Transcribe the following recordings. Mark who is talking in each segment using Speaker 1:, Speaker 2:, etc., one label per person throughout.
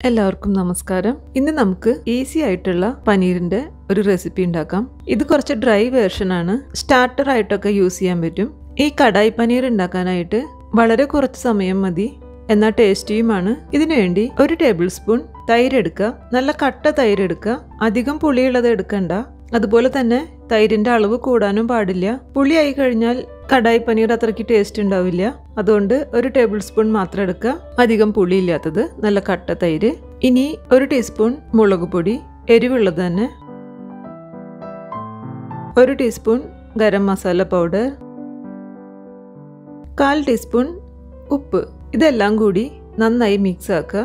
Speaker 1: എല്ലാവർക്കും നമസ്കാരം ഇന്ന് നമുക്ക് ഈസി ആയിട്ടുള്ള പനീറിന്റെ ഒരു റെസിപ്പി ഉണ്ടാക്കാം ഇത് കുറച്ച് ഡ്രൈ വേർഷൻ ആണ് സ്റ്റാർട്ടർ ആയിട്ടൊക്കെ യൂസ് ചെയ്യാൻ പറ്റും ഈ കടായി പനീർ ഉണ്ടാക്കാനായിട്ട് വളരെ കുറച്ച് സമയം മതി എന്നാൽ ടേസ്റ്റിയുമാണ് ഇതിനുവേണ്ടി ഒരു ടേബിൾ സ്പൂൺ തൈര് എടുക്കുക നല്ല കട്ട തൈര് എടുക്കുക അധികം പുളിയുള്ളത് എടുക്കണ്ട അതുപോലെ തന്നെ തൈരിന്റെ അളവ് കൂടാനും പാടില്ല പുളിയായി കഴിഞ്ഞാൽ കടായി പനീർ അത്രയ്ക്ക് ടേസ്റ്റ് ഉണ്ടാവില്ല അതുകൊണ്ട് ഒരു ടേബിൾ സ്പൂൺ മാത്രം എടുക്കുക അധികം പുളിയില്ലാത്തത് നല്ല കട്ട തൈര് ഇനി ഒരു ടീസ്പൂൺ മുളക് പൊടി എരിവുള്ളത് തന്നെ ഒരു ടീസ്പൂൺ ഗരം മസാല പൗഡർ കാൽ ടീസ്പൂൺ ഉപ്പ് ഇതെല്ലാം കൂടി നന്നായി മിക്സ് ആക്കുക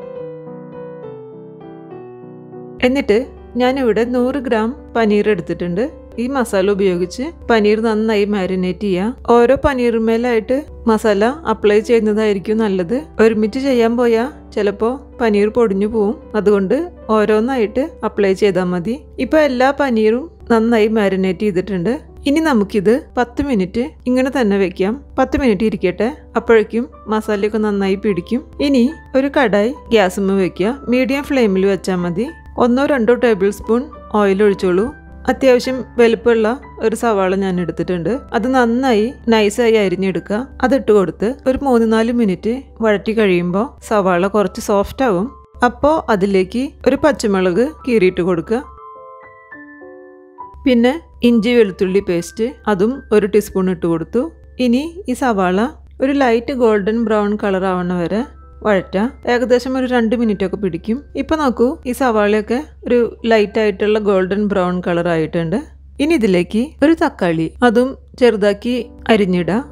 Speaker 1: എന്നിട്ട് ഞാനിവിടെ നൂറ് ഗ്രാം പനീർ എടുത്തിട്ടുണ്ട് ഈ മസാല ഉപയോഗിച്ച് പനീർ നന്നായി മാരിനേറ്റ് ചെയ്യുക ഓരോ പനീറുമേലായിട്ട് മസാല അപ്ലൈ ചെയ്യുന്നതായിരിക്കും നല്ലത് ഒരുമിച്ച് ചെയ്യാൻ പോയാൽ ചിലപ്പോൾ പനീർ പൊടിഞ്ഞു പോവും അതുകൊണ്ട് ഓരോന്നായിട്ട് അപ്ലൈ ചെയ്താൽ മതി ഇപ്പോൾ എല്ലാ പനീറും നന്നായി മാരിനേറ്റ് ചെയ്തിട്ടുണ്ട് ഇനി നമുക്കിത് പത്ത് മിനിറ്റ് ഇങ്ങനെ തന്നെ വെക്കാം പത്ത് മിനിറ്റ് ഇരിക്കട്ടെ അപ്പോഴേക്കും മസാലയൊക്കെ നന്നായി പിടിക്കും ഇനി ഒരു കടായി ഗ്യാസുമ്മ വെക്കുക മീഡിയം ഫ്ലെയിമിൽ വെച്ചാൽ മതി ഒന്നോ രണ്ടോ ടേബിൾ സ്പൂൺ ഓയിൽ ഒഴിച്ചോളൂ അത്യാവശ്യം വലുപ്പമുള്ള ഒരു സവാള ഞാൻ എടുത്തിട്ടുണ്ട് അത് നന്നായി നൈസായി അരിഞ്ഞെടുക്കുക അതിട്ട് കൊടുത്ത് ഒരു മൂന്ന് നാല് മിനിറ്റ് വഴറ്റി കഴിയുമ്പോൾ സവാള കുറച്ച് സോഫ്റ്റ് ആവും അപ്പോൾ അതിലേക്ക് ഒരു പച്ചമുളക് കീറിയിട്ട് കൊടുക്കുക പിന്നെ ഇഞ്ചി വെളുത്തുള്ളി പേസ്റ്റ് അതും ഒരു ടീസ്പൂൺ ഇട്ട് കൊടുത്തു ഇനി ഈ സവാള ഒരു ലൈറ്റ് ഗോൾഡൻ ബ്രൗൺ കളർ ആവണ വരെ വഴറ്റാം ഏകദേശം ഒരു രണ്ട് മിനിറ്റ് ഒക്കെ പിടിക്കും ഇപ്പൊ നോക്കൂ ഈ സവാളയൊക്കെ ഒരു ലൈറ്റ് ആയിട്ടുള്ള ഗോൾഡൻ ബ്രൗൺ കളർ ആയിട്ടുണ്ട് ഇനി ഇതിലേക്ക് ഒരു തക്കാളി അതും ചെറുതാക്കി അരിഞ്ഞിടാം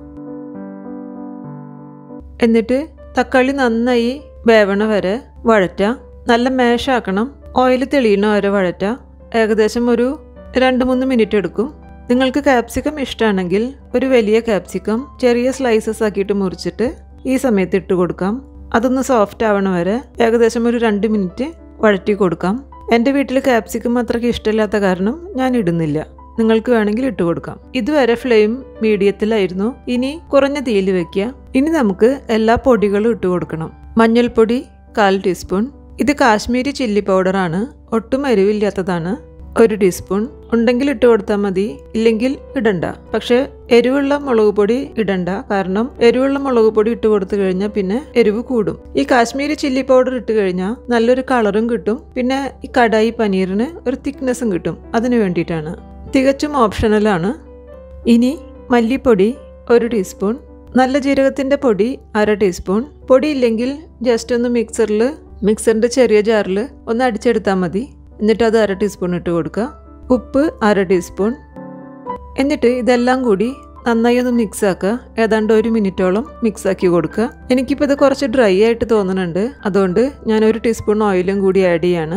Speaker 1: എന്നിട്ട് തക്കാളി നന്നായി വേവണ വരെ വഴറ്റാം നല്ല മേഷാക്കണം ഓയിൽ തെളിയണ വരെ വഴറ്റാം ഏകദേശം ഒരു രണ്ട് മൂന്ന് മിനിറ്റ് എടുക്കും നിങ്ങൾക്ക് കാപ്സിക്കം ഇഷ്ടമാണെങ്കിൽ ഒരു വലിയ കാപ്സിക്കം ചെറിയ സ്ലൈസസ് ആക്കിയിട്ട് മുറിച്ചിട്ട് ഈ സമയത്ത് ഇട്ട് കൊടുക്കാം അതൊന്ന് സോഫ്റ്റ് ആവണ വരെ ഏകദേശം ഒരു രണ്ട് മിനിറ്റ് വഴറ്റി കൊടുക്കാം എൻ്റെ വീട്ടിൽ കാപ്സിക്കം അത്രയ്ക്ക് ഇഷ്ടമില്ലാത്ത കാരണം ഞാൻ ഇടുന്നില്ല നിങ്ങൾക്ക് വേണമെങ്കിൽ ഇട്ട് കൊടുക്കാം ഇതുവരെ ഫ്ലെയിം മീഡിയത്തിലായിരുന്നു ഇനി കുറഞ്ഞ തീയിൽ വെക്കുക ഇനി നമുക്ക് എല്ലാ പൊടികളും ഇട്ട് കൊടുക്കണം മഞ്ഞൾപ്പൊടി കാൽ ടീസ്പൂൺ ഇത് കാശ്മീരി ചില്ലി പൗഡറാണ് ഒട്ടും എരിവില്ലാത്തതാണ് ഒരു ടീസ്പൂൺ ഉണ്ടെങ്കിൽ ഇട്ട് കൊടുത്താൽ മതി ഇല്ലെങ്കിൽ ഇടണ്ട പക്ഷെ എരിവുള്ള മുളക് പൊടി ഇടണ്ട കാരണം എരിവുള്ള മുളക് പൊടി ഇട്ട് കൊടുത്തു കഴിഞ്ഞാൽ പിന്നെ എരിവ് കൂടും ഈ കാശ്മീരി ചില്ലി പൗഡർ ഇട്ട് കഴിഞ്ഞാൽ നല്ലൊരു കളറും കിട്ടും പിന്നെ ഈ കടായി പനീറിന് ഒരു തിക്നെസ്സും കിട്ടും അതിനു വേണ്ടിയിട്ടാണ് തികച്ചും ഓപ്ഷണലാണ് ഇനി മല്ലിപ്പൊടി ഒരു ടീസ്പൂൺ നല്ല ജീരകത്തിൻ്റെ പൊടി അര ടീസ്പൂൺ പൊടി ഇല്ലെങ്കിൽ ജസ്റ്റ് ഒന്ന് മിക്സറിൽ മിക്സറിൻ്റെ ചെറിയ ജാറിൽ ഒന്ന് അടിച്ചെടുത്താൽ മതി എന്നിട്ട് അത് അര ടീസ്പൂൺ ഇട്ട് കൊടുക്കുക ഉപ്പ് അര ടീസ്പൂൺ എന്നിട്ട് ഇതെല്ലാം കൂടി നന്നായി ഒന്ന് മിക്സ് ആക്കുക ഏതാണ്ട് ഒരു മിനിറ്റോളം മിക്സ് ആക്കി കൊടുക്കുക എനിക്കിപ്പോൾ ഇത് കുറച്ച് ഡ്രൈ ആയിട്ട് തോന്നുന്നുണ്ട് അതുകൊണ്ട് ഞാൻ ഒരു ടീസ്പൂൺ ഓയിലും കൂടി ആഡ് ചെയ്യാണ്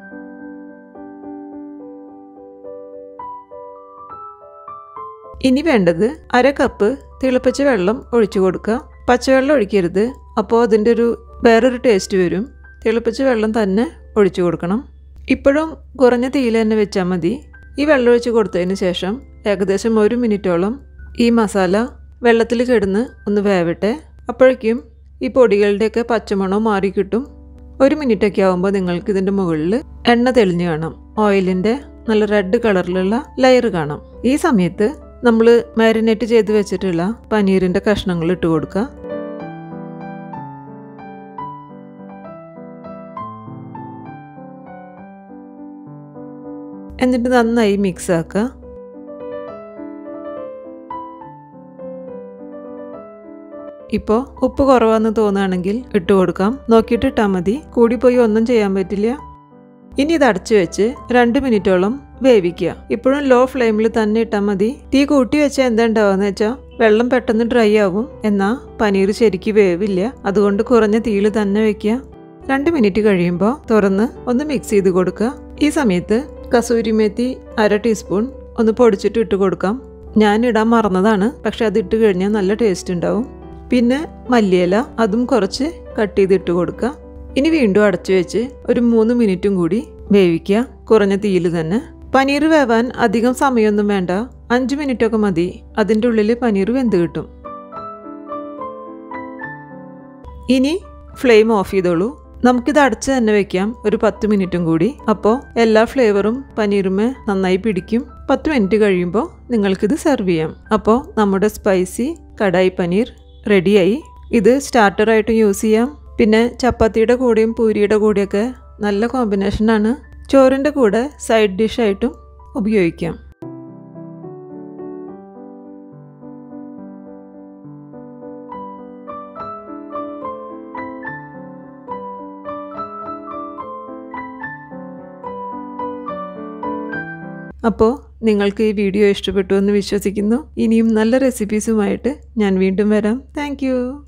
Speaker 1: ഇനി വേണ്ടത് അര കപ്പ് തിളപ്പിച്ച വെള്ളം ഒഴിച്ചു കൊടുക്കുക പച്ചവെള്ളം ഒഴിക്കരുത് അപ്പോൾ അതിൻ്റെ ഒരു വേറൊരു ടേസ്റ്റ് വരും തിളപ്പിച്ച വെള്ളം തന്നെ ഒഴിച്ചു കൊടുക്കണം ഇപ്പോഴും കുറഞ്ഞ തീയിൽ തന്നെ വെച്ചാൽ മതി ഈ വെള്ളം ഒഴിച്ച് കൊടുത്തതിന് ശേഷം ഏകദേശം ഒരു മിനിറ്റോളം ഈ മസാല വെള്ളത്തിൽ കിടന്ന് ഒന്ന് വേവട്ടെ അപ്പോഴേക്കും ഈ പൊടികളുടെയൊക്കെ പച്ചമണം മാറി കിട്ടും ഒരു മിനിറ്റൊക്കെ ആകുമ്പോൾ നിങ്ങൾക്ക് ഇതിൻ്റെ മുകളിൽ എണ്ണ തെളിഞ്ഞ് കാണാം ഓയിലിൻ്റെ നല്ല റെഡ് കളറിലുള്ള ലെയർ കാണാം ഈ സമയത്ത് നമ്മൾ മാരിനേറ്റ് ചെയ്ത് വെച്ചിട്ടുള്ള പനീറിൻ്റെ കഷ്ണങ്ങൾ ഇട്ട് കൊടുക്കുക എന്നിട്ട് നന്നായി മിക്സ് ആക്കുക ഇപ്പോൾ ഉപ്പ് കുറവാന്ന് തോന്നുകയാണെങ്കിൽ ഇട്ട് കൊടുക്കാം നോക്കിയിട്ട് ഇട്ടാൽ മതി കൂടിപ്പോയി ഒന്നും ചെയ്യാൻ പറ്റില്ല ഇനി ഇത് അടച്ചു വെച്ച് രണ്ട് മിനിറ്റോളം വേവിക്കുക ഇപ്പോഴും ലോ ഫ്ലെയിമിൽ തന്നെ ഇട്ടാൽ മതി തീ കൂട്ടി വെച്ചാൽ എന്താ ഉണ്ടാവുക വെച്ചാൽ വെള്ളം പെട്ടെന്ന് ഡ്രൈ ആവും എന്നാൽ പനീർ ശരിക്ക് വേവില്ല അതുകൊണ്ട് കുറഞ്ഞ തീയിൽ തന്നെ വെക്കുക രണ്ട് മിനിറ്റ് കഴിയുമ്പോൾ തുറന്ന് ഒന്ന് മിക്സ് ചെയ്ത് കൊടുക്കുക ഈ സമയത്ത് കസൂരി മേത്തി അര ടീസ്പൂൺ ഒന്ന് പൊടിച്ചിട്ട് ഇട്ട് കൊടുക്കാം ഞാൻ ഇടാൻ മറന്നതാണ് പക്ഷെ അത് ഇട്ട് കഴിഞ്ഞാൽ നല്ല ടേസ്റ്റ് ഉണ്ടാവും പിന്നെ മല്ലിയില അതും കുറച്ച് കട്ട് ചെയ്ത് ഇട്ട് കൊടുക്കുക ഇനി വീണ്ടും അടച്ചു വെച്ച് ഒരു മൂന്ന് മിനിറ്റും കൂടി വേവിക്കുക കുറഞ്ഞ തീയിൽ തന്നെ പനീർ വേവാൻ അധികം സമയമൊന്നും വേണ്ട അഞ്ച് മിനിറ്റൊക്കെ മതി അതിൻ്റെ ഉള്ളിൽ പനീർ വെന്ത് കിട്ടും ഇനി ഫ്ലെയിം ഓഫ് ചെയ്തോളൂ നമുക്കിത് അടച്ച് തന്നെ വെക്കാം ഒരു പത്ത് മിനിറ്റും കൂടി അപ്പോൾ എല്ലാ ഫ്ലേവറും പനീറുമേ നന്നായി പിടിക്കും പത്ത് മിനിറ്റ് കഴിയുമ്പോൾ നിങ്ങൾക്കിത് സെർവ് ചെയ്യാം അപ്പോൾ നമ്മുടെ സ്പൈസി കടായി പനീർ റെഡിയായി ഇത് സ്റ്റാർട്ടറായിട്ടും യൂസ് ചെയ്യാം പിന്നെ ചപ്പാത്തിയുടെ കൂടെയും പൂരിയുടെ കൂടെയൊക്കെ നല്ല കോമ്പിനേഷനാണ് ചോറിൻ്റെ കൂടെ സൈഡ് ഡിഷായിട്ടും ഉപയോഗിക്കാം അപ്പോൾ നിങ്ങൾക്ക് ഈ വീഡിയോ ഇഷ്ടപ്പെട്ടു എന്ന് വിശ്വസിക്കുന്നു ഇനിയും നല്ല റെസിപ്പീസുമായിട്ട് ഞാൻ വീണ്ടും വരാം താങ്ക്